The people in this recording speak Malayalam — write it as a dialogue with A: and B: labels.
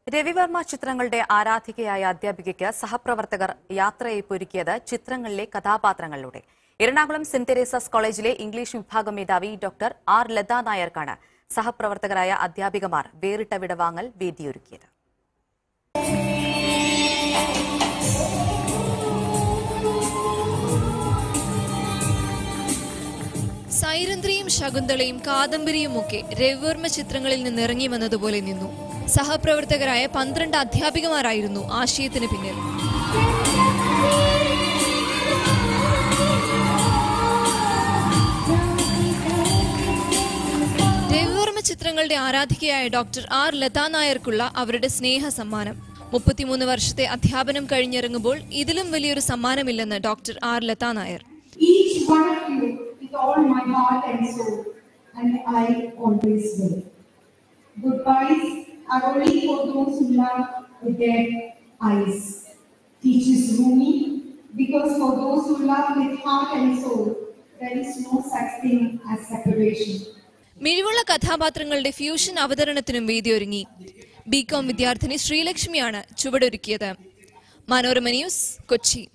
A: രവിവർമ്മ ചിത്രങ്ങളുടെ ആരാധികയായ അധ്യാപികയ്ക്ക് സഹപ്രവർത്തകർ യാത്രയപ്പൊരുക്കിയത് ചിത്രങ്ങളിലെ കഥാപാത്രങ്ങളിലൂടെ എറണാകുളം സെന്റ് തെരേസസ് കോളേജിലെ ഇംഗ്ലീഷ് വിഭാഗം മേധാവി ഡോക്ടർ ആർ ലതാ നായർക്കാണ് സഹപ്രവർത്തകരായ അധ്യാപികമാർ വേറിട്ട വിടവാങ്ങൽ വേദിയൊരുക്കിയത്
B: സൈരന്ധ്രിയും ശകുന്തളയും കാദംബരിയും ഒക്കെ രവിവർമ്മ ചിത്രങ്ങളിൽ നിന്ന് ഇറങ്ങി വന്നതുപോലെ നിന്നു സഹപ്രവർത്തകരായ പന്ത്രണ്ട് അധ്യാപികമാരായിരുന്നു ആശയത്തിന് പിന്നിൽ രവിവർമ്മ ചിത്രങ്ങളുടെ ആരാധികയായ ഡോക്ടർ ആർ ലതാ നായർക്കുള്ള അവരുടെ സ്നേഹ സമ്മാനം മുപ്പത്തിമൂന്ന് വർഷത്തെ അധ്യാപനം കഴിഞ്ഞിറങ്ങുമ്പോൾ ഇതിലും വലിയൊരു സമ്മാനമില്ലെന്ന് doctor R Lata Nair
C: each one of you with all my heart and soul, and I always will. Goodbyes are only for those who love with their eyes. Teaches Rumi, because for those who love with heart and soul, there is no such thing as separation.
B: മിഴിവുള്ള കഥാപാത്രങ്ങളുടെ ഫ്യൂഷൻ അവതരണത്തിനും വേദിയൊരുങ്ങി ബികോം വിദ്യാർത്ഥിനി ശ്രീലക്ഷ്മിയാണ് ചുവടൊരുക്കിയത് മനോരമ ന്യൂസ് കൊച്ചി